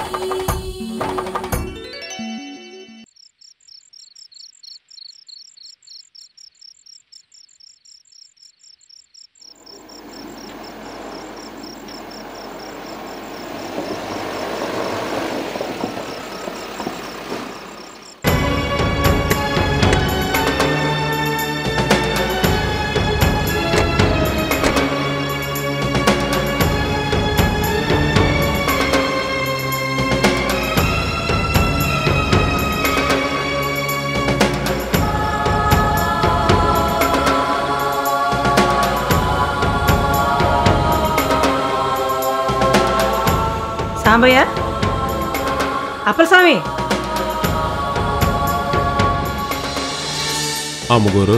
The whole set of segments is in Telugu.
సాంబయ్య అప్పలస్వామి అమ్మగోరు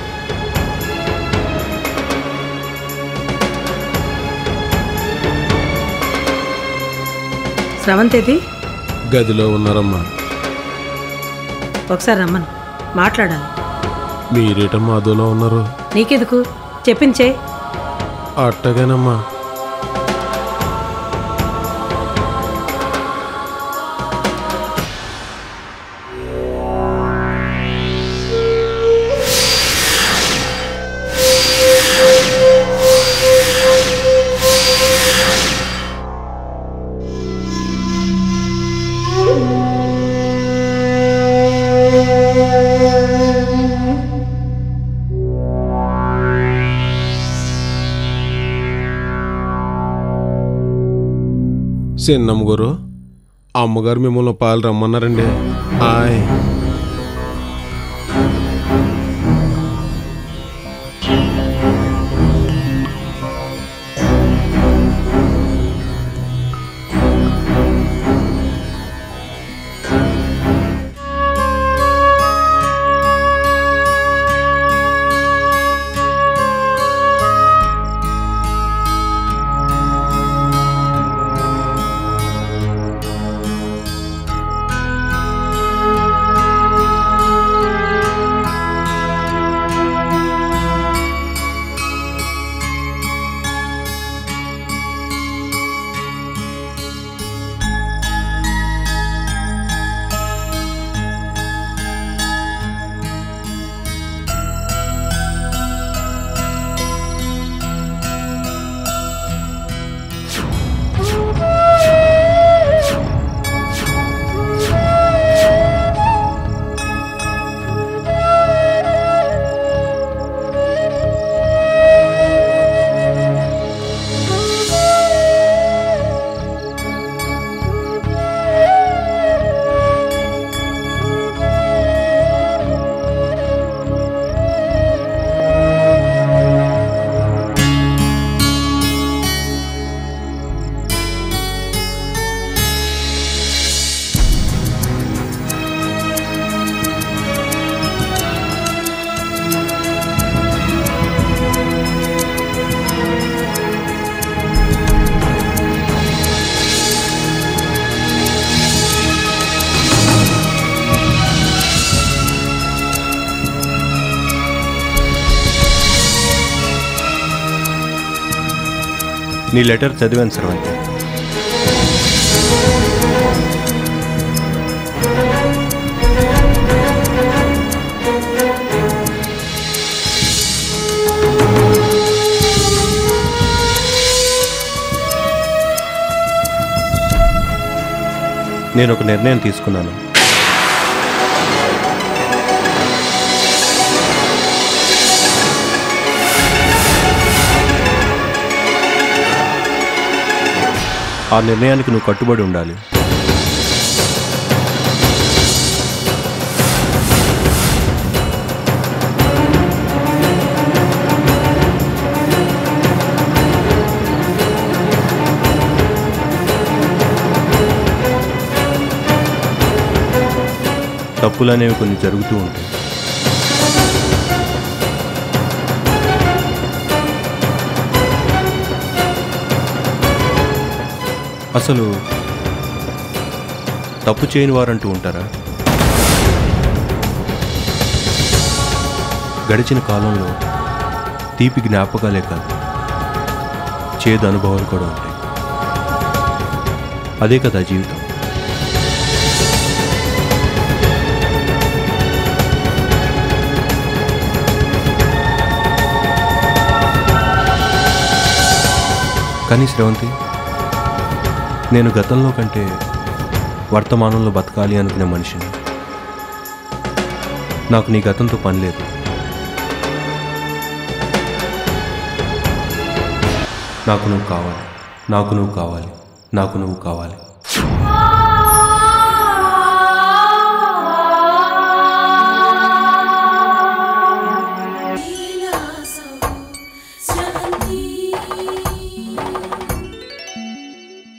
స్రవంతేది గదిలో ఉన్నారమ్మా ఒకసారి రమ్మను మాట్లాడాలి మీరేటమ్మా అదోలా ఉన్నారు నీకెందుకు చెప్పించే అట్టగానమ్మా చిన్నమ్మగారు అమ్మగారు మిమ్మల్ని పాలు రమ్మన్నారండి ఆయ్ నీ లెటర్ చదివాను స్రవంతి నేను ఒక నిర్ణయం తీసుకున్నాను ఆ నిర్ణయానికి నువ్వు కట్టుబడి ఉండాలి తప్పులు అనేవి కొన్ని జరుగుతూ ఉంటాయి అసలు తప్పు చేయని వారంటూ ఉంటారా గడిచిన కాలంలో తీపి జ్ఞాపకాలే కాదు చేదు అనుభవాలు కూడా ఉంటాయి అదే కదా జీవితం కానీ శ్రవంతి నేను గతంలో కంటే వర్తమానంలో బతకాలి అనుకునే మనిషిని నాకు నీ గతంతో పని లేదు నాకు నువ్వు కావాలి నాకు నువ్వు కావాలి నాకు నువ్వు కావాలి